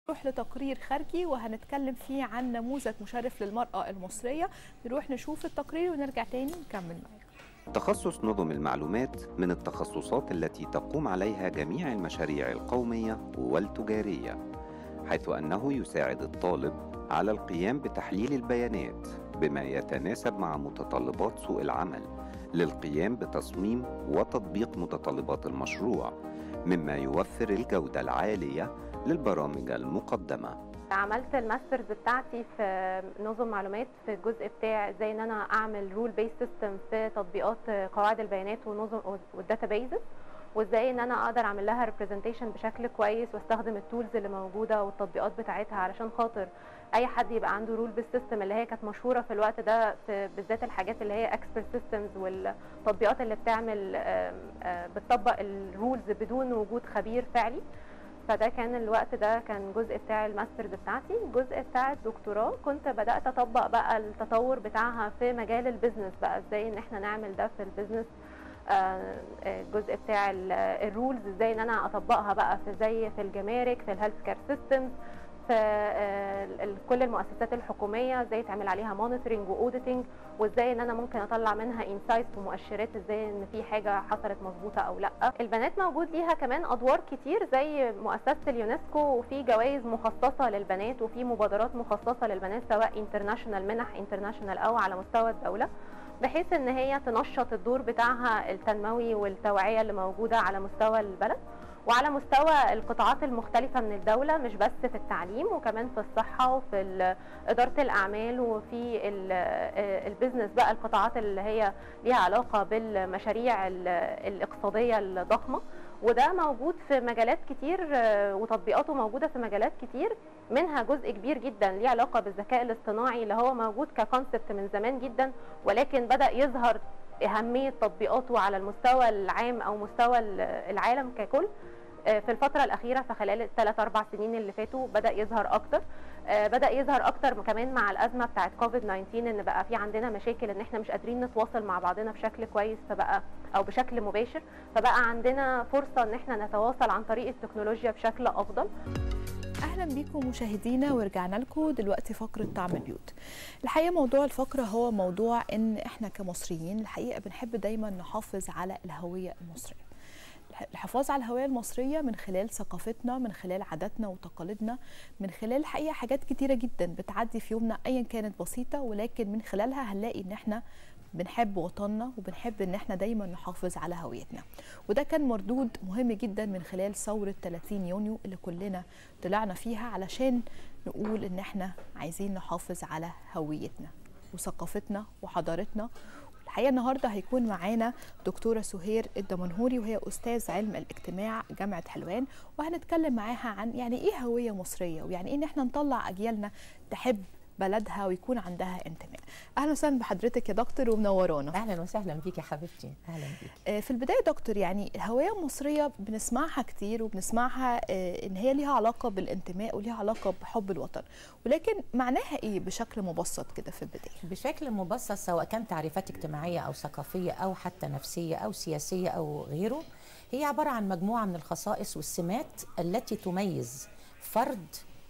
نروح لتقرير خارجي وهنتكلم فيه عن نموذج مشرف للمرأة المصرية نروح نشوف التقرير ونرجع تاني نكمل معاكم تخصص نظم المعلومات من التخصصات التي تقوم عليها جميع المشاريع القومية والتجارية حيث أنه يساعد الطالب على القيام بتحليل البيانات بما يتناسب مع متطلبات سوق العمل للقيام بتصميم وتطبيق متطلبات المشروع مما يوفر الجودة العالية للبرامج المقدمة عملت الماسترز بتاعتي في نظم معلومات في الجزء بتاع ازاي ان انا اعمل رول بيس سيستم في تطبيقات قواعد البيانات ونظم والداتابيزز وازاي ان انا اقدر اعمل لها ريبريزنتيشن بشكل كويس واستخدم التولز اللي موجوده والتطبيقات بتاعتها علشان خاطر اي حد يبقى عنده رول بيس سيستم اللي هي كانت مشهوره في الوقت ده في بالذات الحاجات اللي هي اكسبرت سيستمز والتطبيقات اللي بتعمل بتطبق الرولز بدون وجود خبير فعلي فده كان الوقت ده كان جزء بتاع الماسترز بتاعتي الجزء بتاع الدكتوراه كنت بدات اطبق بقى التطور بتاعها في مجال البيزنس بقى ازاي ان احنا نعمل ده في البيزنس الجزء بتاع الرولز ازاي ان انا اطبقها بقى في زي في الجمارك في الهيلث كير سيستمز في كل المؤسسات الحكوميه ازاي تعمل عليها مونيتورنج واوديتنج وازاي ان انا ممكن اطلع منها انسايتس ومؤشرات ازاي ان في حاجه حصلت مظبوطه او لا البنات موجود ليها كمان ادوار كتير زي مؤسسه اليونسكو وفي جوائز مخصصه للبنات وفي مبادرات مخصصه للبنات سواء انترناشونال منح انترناشونال او على مستوى الدوله بحيث ان هي تنشط الدور بتاعها التنموي والتوعيه اللي موجوده على مستوى البلد وعلى مستوى القطاعات المختلفة من الدولة مش بس في التعليم وكمان في الصحة وفي إدارة الأعمال وفي البيزنس بقى القطاعات اللي هي ليها علاقة بالمشاريع الاقتصادية الضخمة وده موجود في مجالات كتير وتطبيقاته موجودة في مجالات كتير منها جزء كبير جدا ليه علاقة بالذكاء الاصطناعي اللي هو موجود ككونسبت من زمان جدا ولكن بدأ يظهر أهمية تطبيقاته على المستوى العام أو مستوى العالم ككل في الفترة الأخيرة في خلال الثلاث أربع سنين اللي فاتوا بدأ يظهر أكتر بدأ يظهر أكتر كمان مع الأزمة بتاعت كوفيد 19 إن بقى في عندنا مشاكل إن إحنا مش قادرين نتواصل مع بعضنا بشكل كويس فبقى أو بشكل مباشر فبقى عندنا فرصة إن إحنا نتواصل عن طريق التكنولوجيا بشكل أفضل اهلا بيكم مشاهدينا ورجعنا لكم دلوقتي فقره طعم البيوت الحقيقه موضوع الفقره هو موضوع ان احنا كمصريين الحقيقه بنحب دايما نحافظ على الهويه المصريه الحفاظ على الهويه المصريه من خلال ثقافتنا من خلال عاداتنا وتقاليدنا من خلال الحقيقه حاجات كتيره جدا بتعدي في يومنا ايا كانت بسيطه ولكن من خلالها هنلاقي ان احنا بنحب وطننا وبنحب ان احنا دايما نحافظ على هويتنا وده كان مردود مهم جدا من خلال ثوره 30 يونيو اللي كلنا طلعنا فيها علشان نقول ان احنا عايزين نحافظ على هويتنا وثقافتنا وحضارتنا الحقيقه النهارده هيكون معانا دكتوره سهير الدمنهوري وهي استاذ علم الاجتماع جامعه حلوان وهنتكلم معاها عن يعني ايه هويه مصريه ويعني ايه ان احنا نطلع اجيالنا تحب بلدها ويكون عندها انتماء اهلا وسهلا بحضرتك يا دكتور ومنورانا اهلا وسهلا بيك يا حبيبتي اهلا بيك في البدايه دكتور يعني الهويه المصريه بنسمعها كتير وبنسمعها ان هي ليها علاقه بالانتماء وليها علاقه بحب الوطن ولكن معناها ايه بشكل مبسط كده في البدايه بشكل مبسط سواء كان تعريفات اجتماعيه او ثقافيه او حتى نفسيه او سياسيه او غيره هي عباره عن مجموعه من الخصائص والسمات التي تميز فرد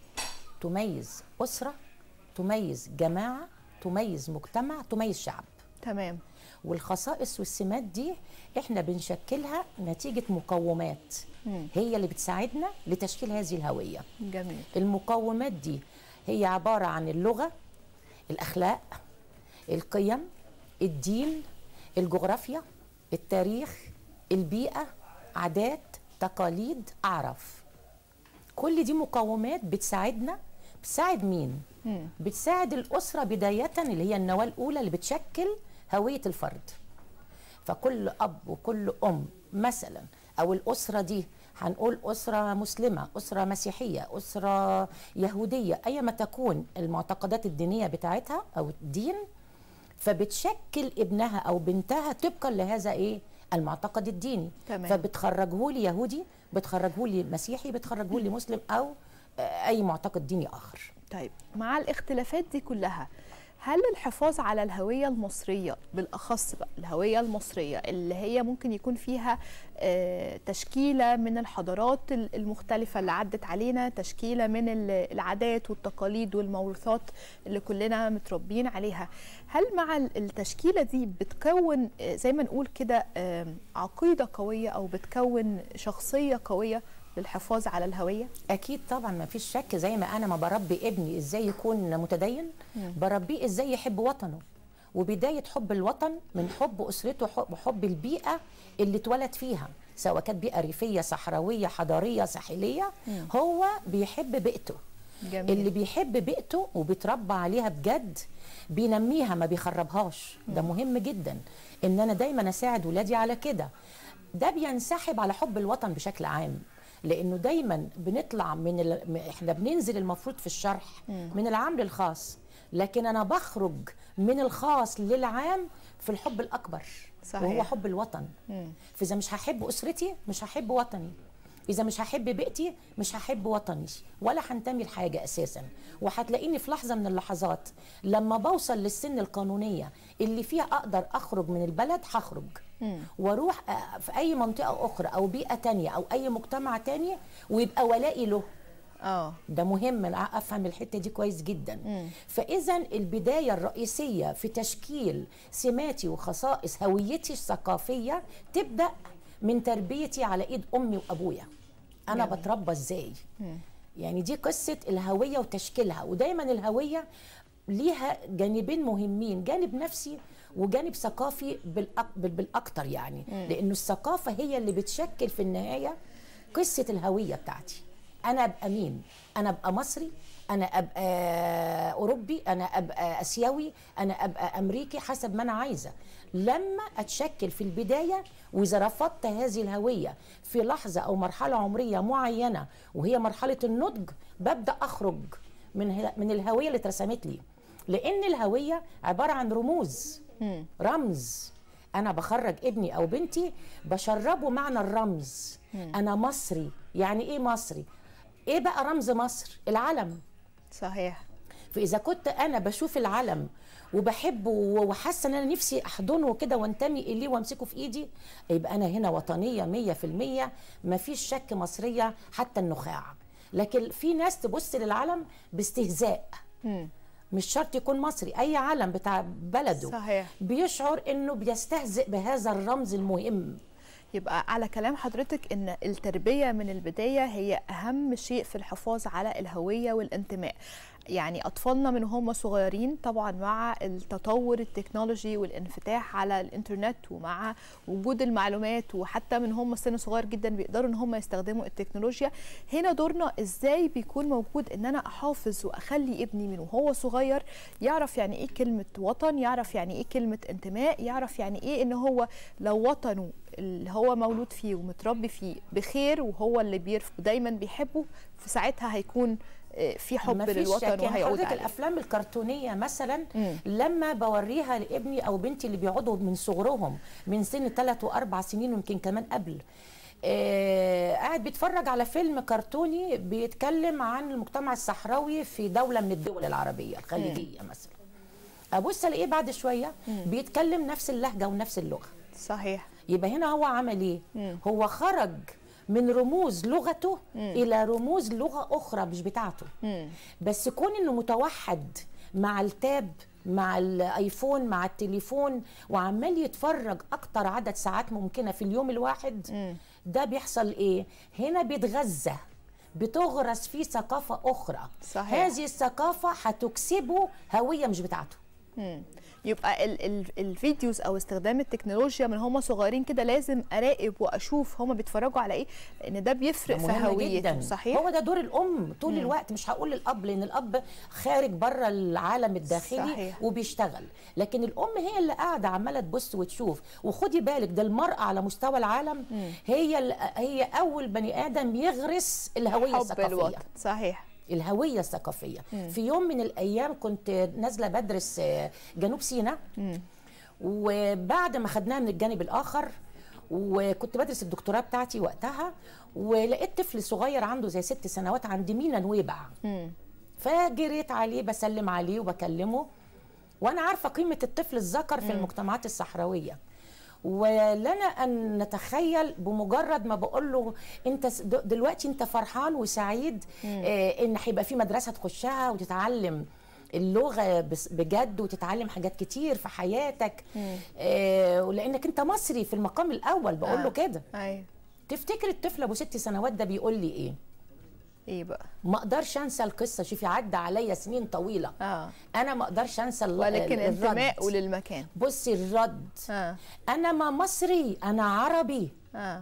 تميز اسره تميز جماعة تميز مجتمع تميز شعب تمام والخصائص والسمات دي احنا بنشكلها نتيجة مقومات مم. هي اللي بتساعدنا لتشكيل هذه الهوية جميل المقومات دي هي عبارة عن اللغة الأخلاق القيم الدين الجغرافيا التاريخ البيئة عادات تقاليد أعرف كل دي مقومات بتساعدنا بتساعد مين؟ مم. بتساعد الأسرة بداية اللي هي النواة الأولى اللي بتشكل هوية الفرد فكل أب وكل أم مثلا أو الأسرة دي هنقول أسرة مسلمة أسرة مسيحية أسرة يهودية أي ما تكون المعتقدات الدينية بتاعتها أو الدين فبتشكل ابنها أو بنتها طبقا لهذا إيه المعتقد الديني تمام. فبتخرجه لي يهودي بتخرجه لي مسيحي بتخرجه لي مسلم أو أي معتقد ديني آخر طيب مع الاختلافات دي كلها هل الحفاظ على الهوية المصرية بالأخص بقى الهوية المصرية اللي هي ممكن يكون فيها آه، تشكيلة من الحضارات ال- المختلفة اللي عدت علينا تشكيلة من ال- العادات والتقاليد والموروثات اللي كلنا متربيين عليها هل مع ال- التشكيلة دي بتكون آه، زي ما نقول كده آم، عقيدة قوية أو بتكون شخصية قوية للحفاظ على الهوية؟ اكيد طبعا ما فيش شك زي ما انا ما بربي ابني ازاي يكون متدين بربيه ازاي يحب وطنه وبدايه حب الوطن من حب اسرته حب- وحب البيئه اللي اتولد فيها سواء كانت بيئه ريفيه صحراويه حضاريه ساحليه هو بيحب بيئته جميل. اللي بيحب بيئته وبيتربى عليها بجد بينميها ما بيخربهاش ده مهم جدا ان انا دايما اساعد ولادي على كده ده بينسحب على حب الوطن بشكل عام لانه دايما بنطلع من ال... م- احنا بننزل المفروض في الشرح من العام للخاص لكن انا بخرج من الخاص للعام في الحب الاكبر صحيح. وهو حب الوطن فاذا مش هحب اسرتي مش هحب وطني اذا مش هحب بيئتي مش هحب وطني ولا هنتمي لحاجه اساسا وهتلاقيني في لحظه من اللحظات لما بوصل للسن القانونيه اللي فيها اقدر اخرج من البلد هخرج واروح آه، في اي منطقه اخرى او بيئه تانية او اي مجتمع تاني ويبقى ولائي له اه ده مهم أنا افهم الحته دي كويس جدا فاذا البدايه الرئيسيه في تشكيل سماتي وخصائص هويتي الثقافيه تبدا من تربيتي على ايد امي وابويا انا جميل. بتربى ازاي يعني دي قصه الهويه وتشكيلها ودايما الهويه ليها جانبين مهمين جانب نفسي وجانب ثقافي بالأك... بال- بالاكتر يعني لانه الثقافه هي اللي بتشكل في النهايه قصه الهويه بتاعتي انا ابقى مين انا ابقى مصري انا ابقى اوروبي انا ابقى اسيوي انا ابقى امريكي حسب ما انا عايزه لما اتشكل في البدايه واذا رفضت هذه الهويه في لحظه او مرحله عمريه معينه وهي مرحله النضج ببدا اخرج من ه- من الهويه اللي اترسمت لي لان الهويه عباره عن رموز رمز انا بخرج ابني او بنتي بشربه معنى الرمز انا مصري يعني ايه مصري ايه بقى رمز مصر العلم صحيح فاذا كنت انا بشوف العلم وبحبه وحاسه ان انا نفسي احضنه كده وانتمي اليه وامسكه في ايدي يبقى انا هنا وطنيه مية في المية مفيش شك مصريه حتى النخاع لكن في ناس تبص للعلم باستهزاء مش شرط يكون مصري اي علم بتاع بلده صحيح. بيشعر انه بيستهزئ بهذا الرمز المهم يبقى على كلام حضرتك ان التربيه من البدايه هي اهم شيء في الحفاظ على الهويه والانتماء يعني اطفالنا من هم صغيرين طبعا مع التطور التكنولوجي والانفتاح على الانترنت ومع وجود المعلومات وحتى من هم سن صغير جدا بيقدروا ان هم يستخدموا التكنولوجيا هنا دورنا ازاي بيكون موجود ان انا احافظ واخلي ابني من وهو صغير يعرف يعني ايه كلمه وطن يعرف يعني ايه كلمه انتماء يعرف يعني ايه ان هو لو وطنه اللي هو مولود فيه ومتربي فيه بخير وهو اللي بيرف دايما بيحبه في ساعتها هيكون آه، في حب مفيش للوطن شك. يعني وهيعود حضرتك عليه الافلام الكرتونيه مثلا مم. لما بوريها لابني او بنتي اللي بيقعدوا من صغرهم من سن ثلاث واربع سنين ويمكن كمان قبل آه قاعد بيتفرج على فيلم كرتوني بيتكلم عن المجتمع الصحراوي في دوله من الدول العربيه الخليجيه مثلا ابص الاقيه بعد شويه بيتكلم نفس اللهجه ونفس اللغه صحيح يبقى هنا هو عمل ايه هو خرج من رموز لغته الى رموز لغه اخرى مش بتاعته بس كون انه متوحد مع التاب مع الايفون مع التليفون وعمال يتفرج اكتر عدد ساعات ممكنه في اليوم الواحد ده بيحصل ايه هنا بيتغذى بتغرس فيه ثقافه اخرى صحيح. هذه الثقافه هتكسبه هويه مش بتاعته مم. يبقى ال ال الفيديوز او استخدام التكنولوجيا من هم صغيرين كده لازم اراقب واشوف هم بيتفرجوا على ايه لان ده بيفرق في مهم هويتهم صحيح هو ده دور الام طول مم. الوقت مش هقول الاب لان الاب خارج بره العالم الداخلي صحيح. وبيشتغل لكن الام هي اللي قاعده عماله تبص وتشوف وخدي بالك ده المراه على مستوى العالم مم. هي ال- هي اول بني ادم يغرس الهويه حب الثقافيه الوطن صحيح الهويه الثقافيه في يوم من الايام كنت نازله بدرس آه، جنوب سيناء وبعد ما خدناها من الجانب الاخر وكنت بدرس الدكتوراه بتاعتي وقتها ولقيت طفل صغير عنده زي ست سنوات عند مينا نويبع فجريت عليه بسلم عليه وبكلمه وانا عارفه قيمه الطفل الذكر في المجتمعات الصحراويه ولنا ان نتخيل بمجرد ما بقول له انت س- د- دلوقتي انت فرحان وسعيد آه ان هيبقى في مدرسه تخشها وتتعلم اللغه بس- بجد وتتعلم حاجات كتير في حياتك آه ولانك انت مصري في المقام الاول بقول له آه. كده ايوه تفتكر الطفل ابو ست سنوات ده بيقول لي ايه ايه بقى ما اقدرش انسى القصه شوفي عدى عليا سنين طويله اه انا ما اقدرش انسى ال- ولكن الرد. انتمائه للمكان بصي الرد اه انا ما مصري انا عربي اه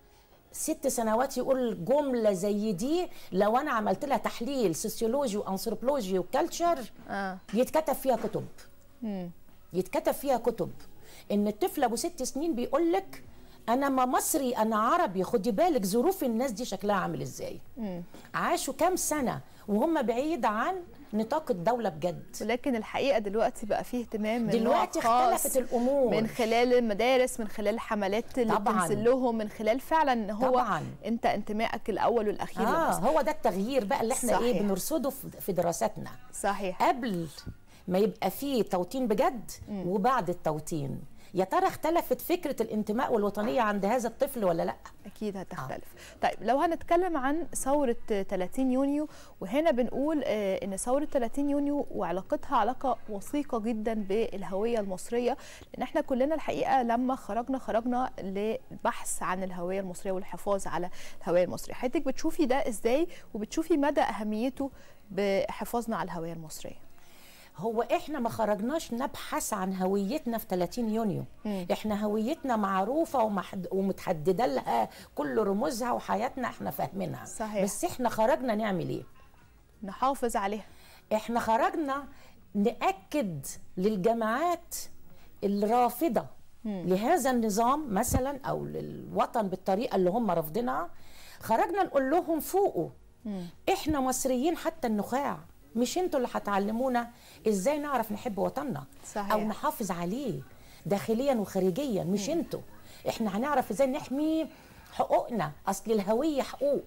ست سنوات يقول جملة زي دي لو أنا عملت لها تحليل سوسيولوجي وأنثروبولوجي وكالتشر اه يتكتب فيها كتب مم. يتكتب فيها كتب إن الطفل أبو ست سنين بيقول لك أنا ما مصري أنا عربي خدي بالك ظروف الناس دي شكلها عامل إزاي مم. عاشوا كام سنة وهم بعيد عن نطاق الدولة بجد ولكن الحقيقه دلوقتي بقى فيه اهتمام من نوع دلوقتي خاص اختلفت الأمور من خلال المدارس من خلال الحملات اللي طبعاً. بتنزل لهم من خلال فعلا ان هو طبعاً. انت انتمائك الاول والاخير آه لمصر. هو ده التغيير بقى اللي احنا صحيح. ايه بنرصده في في دراستنا صحيح قبل ما يبقى فيه توطين بجد وبعد التوطين يا ترى اختلفت فكره الانتماء والوطنيه عند هذا الطفل ولا لا اكيد هتختلف طيب لو هنتكلم عن ثوره 30 يونيو وهنا بنقول آه، ان ثوره 30 يونيو وعلاقتها علاقه وثيقه جدا بالهويه المصريه لان احنا كلنا الحقيقه لما خرجنا خرجنا للبحث عن الهويه المصريه والحفاظ على الهويه المصريه حضرتك بتشوفي ده ازاي وبتشوفي مدى اهميته بحفاظنا على الهويه المصريه هو احنا ما خرجناش نبحث عن هويتنا في 30 يونيو احنا هويتنا معروفه ومحد ومتحدده لها كل رموزها وحياتنا احنا فاهمينها صحيح. بس احنا خرجنا نعمل ايه نحافظ عليها احنا خرجنا نأكد للجماعات الرافضة لهذا النظام مثلا او للوطن بالطريقة اللي هم رافضينها خرجنا نقول لهم فوقوا احنا مصريين حتى النخاع مش انتوا اللي هتعلمونا ازاي نعرف نحب وطننا صحيح. او نحافظ عليه داخليا وخارجيا مش انتوا احنا هنعرف ازاي نحمي حقوقنا اصل الهوية حقوق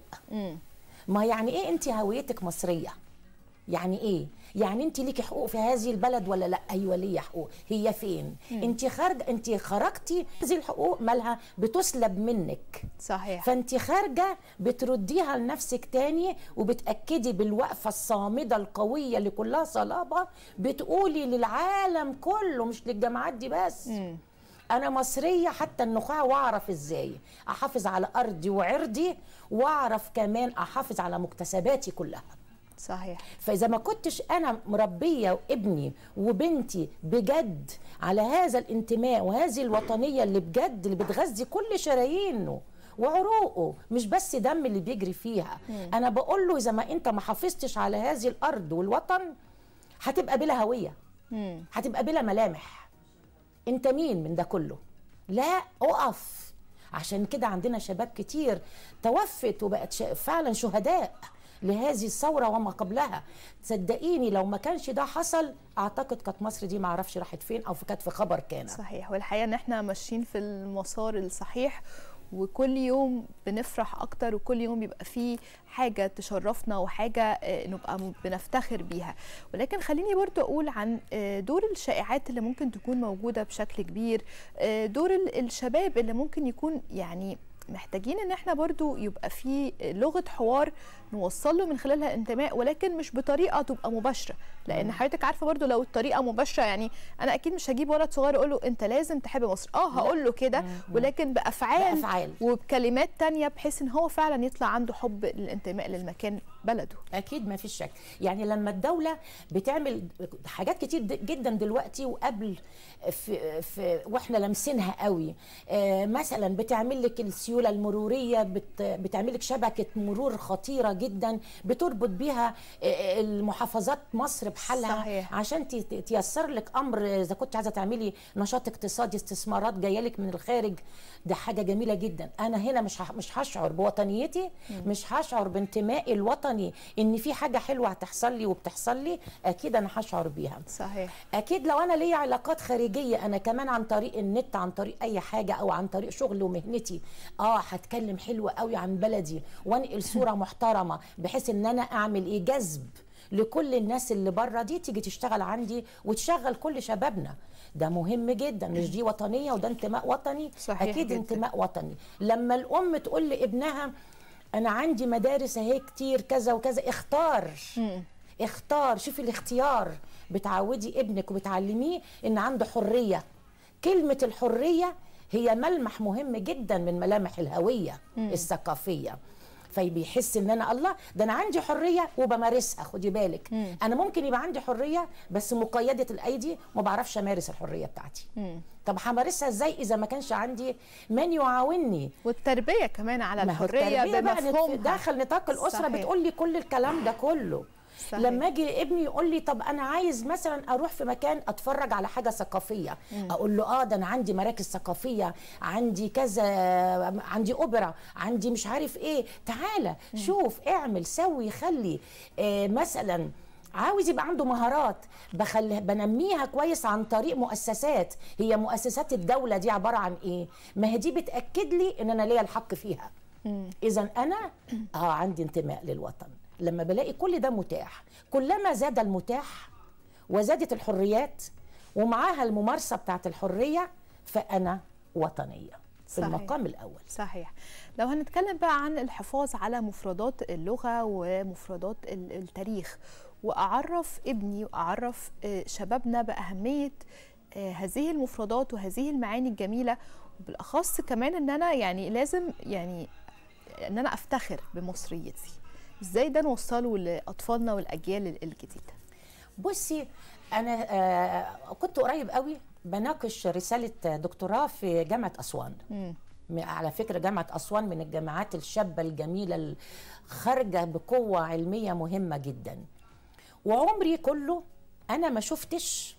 ما يعني ايه انت هويتك مصريه يعني ايه يعني انت ليكي حقوق في هذه البلد ولا لا ايوه ليا حقوق هي فين انت خارجه انت خرجتي هذه الحقوق مالها بتسلب منك صحيح فانت خارجه بترديها لنفسك تاني وبتاكدي بالوقفه الصامده القويه اللي كلها صلابه بتقولي للعالم كله مش للجماعات دي بس انا مصريه حتى النخاع واعرف ازاي احافظ على ارضي وعرضي واعرف كمان احافظ على مكتسباتي كلها صحيح فاذا ما كنتش انا مربيه ابني وبنتي بجد على هذا الانتماء وهذه الوطنيه اللي بجد اللي بتغذي كل شرايينه وعروقه مش بس دم اللي بيجري فيها انا بقول له اذا ما انت ما حافظتش على هذه الارض والوطن هتبقى بلا هويه مم. هتبقى بلا ملامح انت مين من ده كله لا اقف عشان كده عندنا شباب كتير توفت وبقت ش- فعلا شهداء لهذه الثوره وما قبلها صدقيني لو ما كانش ده حصل اعتقد كانت مصر دي ما اعرفش راحت فين او في كانت في خبر كان صحيح والحقيقه ان احنا ماشيين في المسار الصحيح وكل يوم بنفرح اكتر وكل يوم بيبقى فيه حاجه تشرفنا وحاجه آه، نبقى م- بنفتخر بيها ولكن خليني برضو اقول عن آه، دور الشائعات اللي ممكن تكون موجوده بشكل كبير آه، دور ال- الشباب اللي ممكن يكون يعني محتاجين ان احنا برضو يبقى في لغه حوار نوصل له من خلالها انتماء ولكن مش بطريقه تبقى مباشره لان حضرتك عارفه برضو لو الطريقه مباشره يعني انا اكيد مش هجيب ولد صغير اقول له انت لازم تحب مصر اه هقول له كده ولكن بافعال بأفعال. وبكلمات تانية بحيث ان هو فعلا يطلع عنده حب الانتماء للمكان بلده اكيد ما فيش شك يعني لما الدوله بتعمل حاجات كتير د- جدا دلوقتي وقبل في, في واحنا لامسينها قوي آه مثلا بتعمل لك السيوله المروريه بت بتعمل لك شبكه مرور خطيره جدا بتربط بيها آه، المحافظات مصر بحالها صحيح. عشان ت- ت- تيسر لك امر اذا كنت عايزه تعملي نشاط اقتصادي استثمارات جايه لك من الخارج ده حاجه جميله جدا انا هنا مش ه- مش هشعر بوطنيتي مش هشعر بانتمائي الوطني ان في حاجه حلوه هتحصل لي وبتحصل لي اكيد انا هشعر بيها صحيح اكيد لو انا ليا علاقات خارجيه انا كمان عن طريق النت عن طريق اي حاجه او عن طريق شغل ومهنتي اه هتكلم حلو قوي عن بلدي وانقل صوره محترمه بحيث ان انا اعمل ايه جذب لكل الناس اللي بره دي تيجي تشتغل عندي وتشغل كل شبابنا ده مهم جدا مش دي وطنيه وده انتماء وطني صحيح اكيد جداً. انتماء وطني لما الام تقول لابنها انا عندي مدارس اهي كتير كذا وكذا اختار اختار شوفي الاختيار بتعودي ابنك وبتعلميه ان عنده حريه كلمه الحريه هي ملمح مهم جدا من ملامح الهويه الثقافيه فبيحس ان انا الله ده انا عندي حريه وبمارسها خدي بالك انا ممكن يبقى عندي حريه بس مقيده الايدي ما بعرفش امارس الحريه بتاعتي طب همارسها ازاي اذا ما كانش عندي من يعاوني والتربيه كمان على ما هو الحريه التربية بقى نت- بمفهومها داخل نطاق الاسره صحيح. بتقول لي كل الكلام ده كله صحيح. لما اجي ابني يقول لي طب انا عايز مثلا اروح في مكان اتفرج على حاجه ثقافيه اقول له اه ده انا عندي مراكز ثقافيه عندي كذا عندي اوبرا عندي مش عارف ايه تعالى شوف اعمل سوي خلي آه مثلا عاوز يبقى عنده مهارات بخلي بنميها كويس عن طريق مؤسسات هي مؤسسات الدوله دي عباره عن ايه ما هي دي بتاكد لي ان انا ليا الحق فيها اذا انا اه عندي انتماء للوطن لما بلاقي كل ده متاح كلما زاد المتاح وزادت الحريات ومعاها الممارسه بتاعت الحريه فانا وطنيه في صحيح. المقام الاول صحيح لو هنتكلم بقى عن الحفاظ على مفردات اللغة ومفردات ال- التاريخ وأعرف ابني وأعرف آه، شبابنا بأهمية آه، هذه المفردات وهذه المعاني الجميلة وبالأخص كمان إن أنا يعني لازم يعني إن أنا أفتخر بمصريتي إزاي ده نوصله لأطفالنا والأجيال ال- الجديدة بصي انا آه كنت قريب قوي بناقش رساله دكتوراه في جامعه اسوان مم. م- على فكره جامعه اسوان من الجامعات الشابه الجميله الخارجه بقوه علميه مهمه جدا وعمري كله انا ما شفتش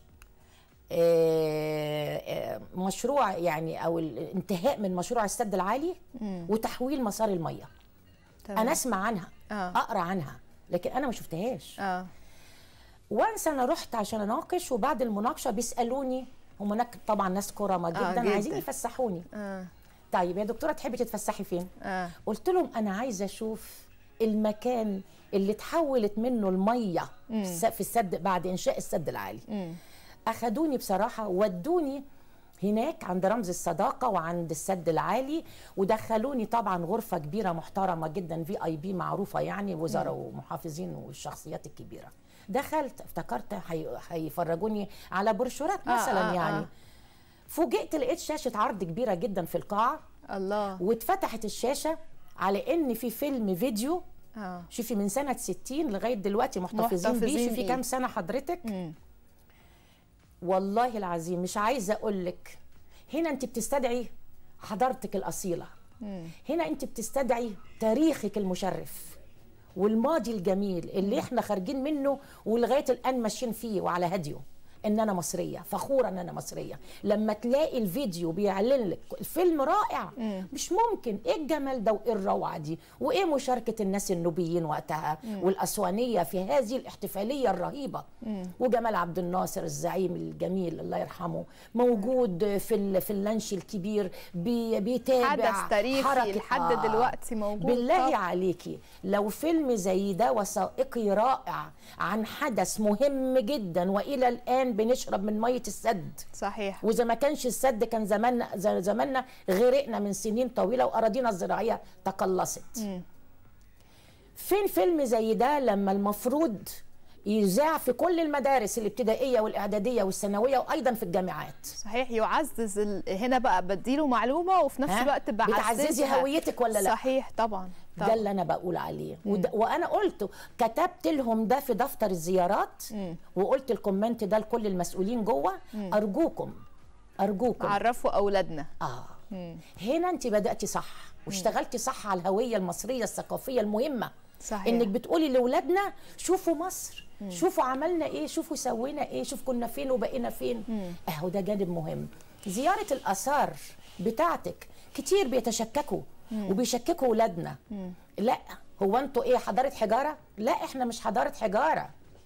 آه، آه، مشروع يعني او الانتهاء من مشروع السد العالي وتحويل مسار الميه تمام. انا اسمع عنها آه. اقرا عنها لكن انا ما شفتهاش آه. وانس انا رحت عشان اناقش وبعد المناقشه بيسالوني هم هناك طبعا ناس كرمه جدا, آه، جداً. عايزين يفسحوني آه. طيب يا دكتوره تحبي تتفسحي فين آه. قلت لهم انا عايزه اشوف المكان اللي اتحولت منه الميه في الس- في السد بعد انشاء السد العالي مم. اخدوني بصراحه ودوني هناك عند رمز الصداقه وعند السد العالي ودخلوني طبعا غرفه كبيره محترمه جدا في اي بي معروفه يعني وزراء ومحافظين والشخصيات الكبيره دخلت افتكرت هي- هيفرجوني على بروشورات آه، مثلا آه، يعني آه. فوجئت لقيت شاشه عرض كبيره جدا في القاعه الله واتفتحت الشاشه على ان في فيلم فيديو آه. شوفي من سنه 60 لغايه دلوقتي محتفظين بيه محتفظين شوفي بيه. كام سنه حضرتك مم. والله العظيم مش عايزه اقول لك هنا انت بتستدعي حضارتك الاصيله هنا انت بتستدعي تاريخك المشرف والماضي الجميل اللي احنا خارجين منه ولغايه الان ماشيين فيه وعلى هديه ان انا مصريه فخوره ان انا مصريه لما تلاقي الفيديو بيعلن لك الفيلم رائع مش ممكن ايه الجمال ده وايه الروعه دي وايه مشاركه الناس النوبيين وقتها والاسوانيه في هذه الاحتفاليه الرهيبه وجمال عبد الناصر الزعيم الجميل الله يرحمه موجود في ال- في اللانش الكبير بي بيتابع حدث تاريخي حركة- لحد دلوقتي موجود بالله طبعاً. عليكي لو فيلم زي ده وثائقي رائع عن حدث مهم جدا والى الان بنشرب من ميه السد صحيح واذا ما كانش السد كان زماننا ز- زماننا غرقنا من سنين طويله واراضينا الزراعيه تقلصت فين فيلم زي ده لما المفروض يذاع في كل المدارس الابتدائيه والاعداديه والثانويه وايضا في الجامعات صحيح يعزز ال... هنا بقى بديله معلومه وفي نفس ها؟ الوقت بعززها بتعززي هويتك ولا لا؟ صحيح طبعا ده طبعا اللي انا بقول عليه وده وانا قلت كتبت لهم ده في دفتر الزيارات وقلت الكومنت ده لكل المسؤولين جوه ارجوكم ارجوكم عرفوا اولادنا اه هنا انت بداتي صح واشتغلتي صح على الهويه المصريه الثقافيه المهمه صحيح. انك بتقولي لاولادنا شوفوا مصر شوفوا عملنا ايه شوفوا سوينا ايه شوف كنا فين وبقينا فين اهو ده جانب مهم زياره الاثار بتاعتك كتير بيتشككوا وبيشككوا ولادنا لا هو انتوا ايه حضاره حجاره لا احنا مش حضاره حجاره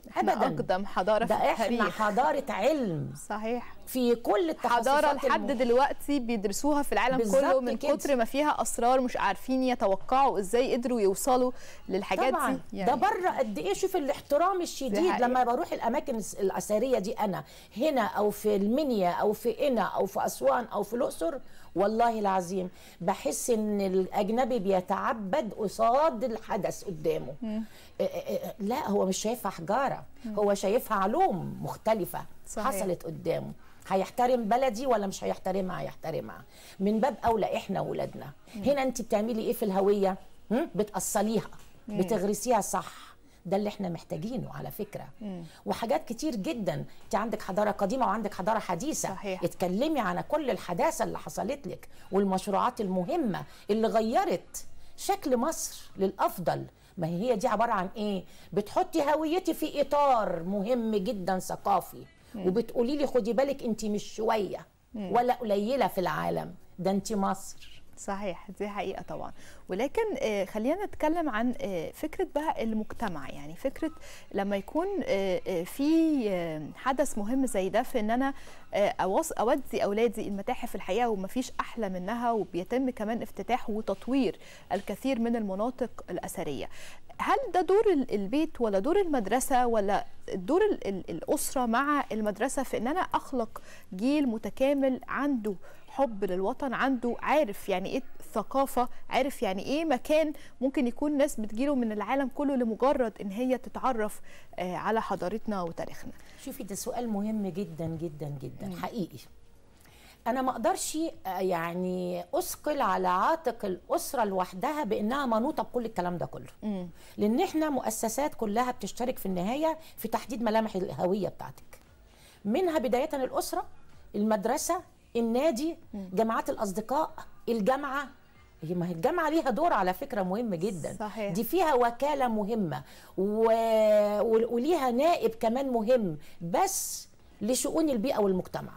احنا أبداً. اقدم حضاره ده في احنا التاريخ حضاره علم صحيح في كل التخصصات حضاره لحد الم- دلوقتي بيدرسوها في العالم بالظبط كله من كده. كتر ما فيها اسرار مش عارفين يتوقعوا ازاي قدروا يوصلوا للحاجات طبعا دي ده بره قد ايه شوف الاحترام دي الشديد حقيقة. لما بروح الاماكن الس- الاثريه دي انا هنا او في المنيا او في قنا او في اسوان او في الاقصر والله العظيم بحس ان الاجنبي بيتعبد قصاد الحدث قدامه إيه إيه إيه، لا هو مش شايفها حجاره هو شايفها علوم مختلفه صحيح. حصلت قدامه هيحترم بلدي ولا مش هيحترمها هيحترمها من باب اولى احنا ولادنا هنا انت بتعملي ايه في الهويه هم؟ بتأصليها بتغرسيها صح ده اللي احنا محتاجينه على فكره وحاجات كتير جدا انت عندك حضاره قديمه وعندك حضاره حديثه صحيح. اتكلمي عن كل الحداثه اللي حصلت لك والمشروعات المهمه اللي غيرت شكل مصر للافضل ما هي دي عباره عن ايه بتحطي هويتي في اطار مهم جدا ثقافي وبتقولي لي خدي بالك انت مش شويه ولا قليله في العالم ده انت مصر صحيح دي حقيقة طبعا ولكن آه، خلينا نتكلم عن آه، فكرة بقى المجتمع يعني فكرة لما يكون آه، آه، في آه، حدث مهم زي ده في ان انا آه، أوص- اودي اولادي المتاحف الحقيقة ومفيش احلى منها وبيتم كمان افتتاح وتطوير الكثير من المناطق الاثرية هل ده دور ال- البيت ولا دور المدرسة ولا دور ال- ال- الأسرة مع المدرسة في ان انا اخلق جيل متكامل عنده حب للوطن عنده عارف يعني ايه ثقافه عارف يعني ايه مكان ممكن يكون ناس بتجيله من العالم كله لمجرد ان هي تتعرف آه، على حضارتنا وتاريخنا شوفي ده سؤال مهم جدا جدا جدا حقيقي انا ما اقدرش آه، يعني اثقل على عاتق الاسره لوحدها بانها منوطه بكل الكلام ده كله لان احنا مؤسسات كلها بتشترك في النهايه في تحديد ملامح الهويه بتاعتك منها بدايه الاسره المدرسه النادي جماعات الاصدقاء الجامعه هي ما هي الجامعه ليها دور على فكره مهم جدا صحيح. دي فيها وكاله مهمه و... و- وليها نائب كمان مهم بس لشؤون البيئه والمجتمع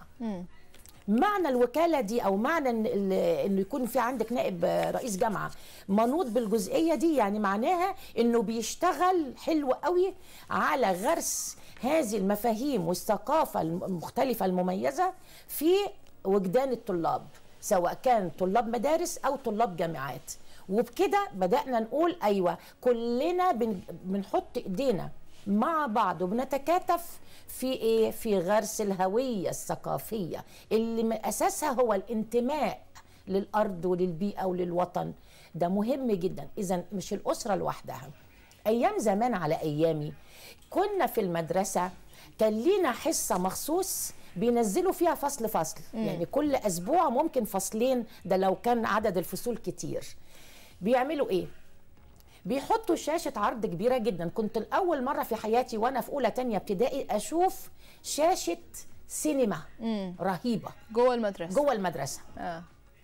معنى الوكاله دي او معنى ان ال- انه يكون في عندك نائب آه، رئيس جامعه منوط بالجزئيه دي يعني معناها انه بيشتغل حلو قوي على غرس هذه المفاهيم والثقافه الم- المختلفه المميزه في وجدان الطلاب سواء كان طلاب مدارس او طلاب جامعات وبكده بدانا نقول ايوه كلنا بن- بنحط ايدينا مع بعض وبنتكاتف في ايه في غرس الهويه الثقافيه اللي من اساسها هو الانتماء للارض وللبيئه وللوطن ده مهم جدا اذا مش الاسره لوحدها ايام زمان على ايامي كنا في المدرسه كان لينا حصه مخصوص بينزلوا فيها فصل فصل يعني كل اسبوع ممكن فصلين ده لو كان عدد الفصول كتير بيعملوا ايه بيحطوا شاشة عرض كبيرة جدا كنت الأول مرة في حياتي وأنا في أولى تانية ابتدائي أشوف شاشة سينما رهيبة جوه المدرسه جوه المدرسة آه.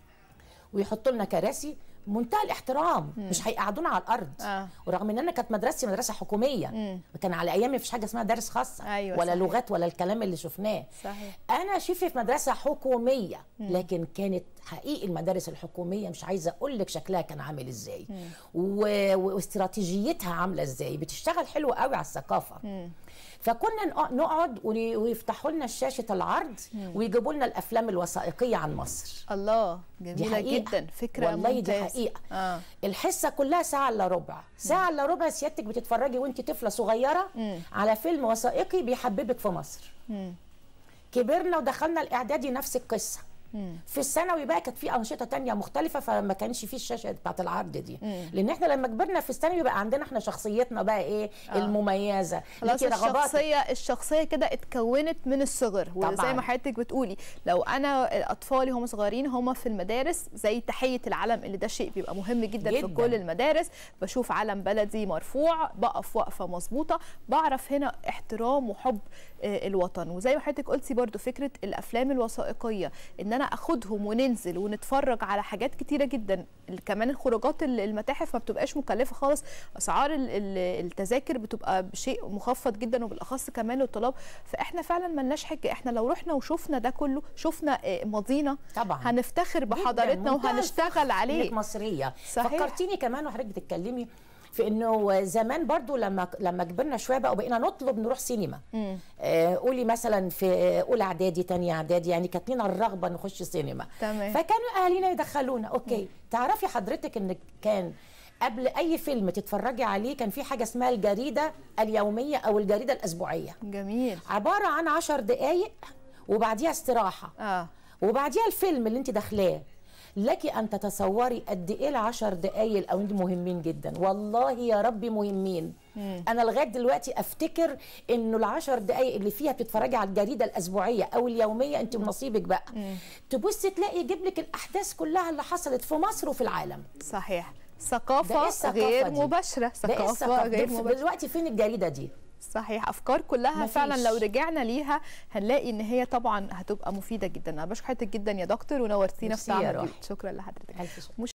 ويحطوا لنا كراسي منتهى الاحترام مش هيقعدونا على الارض آه. ورغم ان انا كانت مدرستي مدرسه حكوميه كان على ايامي مفيش حاجه اسمها درس خاصه أيوة ولا صحيح. لغات ولا الكلام اللي شفناه صحيح. انا شوفي في مدرسه حكوميه لكن كانت حقيقي المدارس الحكوميه مش عايزه اقول لك شكلها كان عامل ازاي و... واستراتيجيتها عامله ازاي بتشتغل حلو قوي على الثقافه فكنا نق- نقعد وني- ويفتحوا لنا شاشه العرض ويجيبوا لنا الافلام الوثائقيه عن مصر الله جميله حقيقة. جدا فكره والله دي ممتازة. حقيقة. اه الحصه كلها ساعه الا ربع ساعه الا ربع سيادتك بتتفرجي وانت طفله صغيره على فيلم وثائقي بيحببك في مصر كبرنا ودخلنا الاعدادي نفس القصه في الثانوي بقى كانت في انشطه تانية مختلفه فما كانش في الشاشه بتاعت العرض دي لان احنا لما كبرنا في الثانوي بقى عندنا احنا شخصيتنا بقى ايه آه. المميزه خلاص ليكي رغباتك. الشخصيه الشخصيه كده اتكونت من الصغر وزي طبعاً. ما حضرتك بتقولي لو انا اطفالي هم صغيرين هم في المدارس زي تحيه العلم اللي ده شيء بيبقى مهم جدا, جداً. في جداً. كل المدارس بشوف علم بلدي مرفوع بقف وقفه مظبوطه بعرف هنا احترام وحب آه، الوطن وزي ما حضرتك قلتي برضو فكره الافلام الوثائقيه ان انا اخدهم وننزل ونتفرج على حاجات كتيره جدا ال- كمان الخروجات ال- المتاحف ما بتبقاش مكلفه خالص اسعار ال- ال- التذاكر بتبقى بشيء مخفض جدا وبالاخص كمان للطلاب فاحنا فعلا ملناش حجه احنا لو رحنا وشفنا ده كله شفنا آه، ماضينا طبعا هنفتخر جداً، بحضارتنا منتهى وهنشتغل الفخر عليه إنك مصريه صحيح. فكرتيني كمان وحضرتك بتتكلمي في انه زمان برضو لما لما كبرنا شويه بقى وبقينا نطلب نروح سينما آه قولي مثلا في اولى اعدادي تانية اعدادي يعني كانت لنا الرغبه نخش سينما تمام. فكانوا اهالينا يدخلونا اوكي تعرفي حضرتك ان كان قبل اي فيلم تتفرجي عليه كان في حاجه اسمها الجريده اليوميه او الجريده الاسبوعيه جميل عباره عن عشر دقائق وبعديها استراحه اه وبعديها الفيلم اللي انت داخلاه لك ان تتصوري قد ايه العشر دقايق الاولين دي مهمين جدا والله يا ربي مهمين انا لغايه دلوقتي افتكر انه العشر دقايق اللي فيها بتتفرجي على الجريده الاسبوعيه او اليوميه انت ونصيبك بقى تبصي تلاقي يجيب لك الاحداث كلها اللي حصلت في مصر وفي العالم صحيح ده إيه ثقافة الثقافة غير دي؟ مباشرة ده إيه ثقافة الثقافة؟ غير دل- مباشرة دلوقتي فين الجريده دي صحيح افكار كلها مفيش. فعلا لو رجعنا ليها هنلاقي ان هي طبعا هتبقى مفيده جدا انا بشكر حضرتك جدا يا دكتور ونورتينا في ميرسي يا تعمل روحي. بيوت شكرا لحضرتك الف شكر مش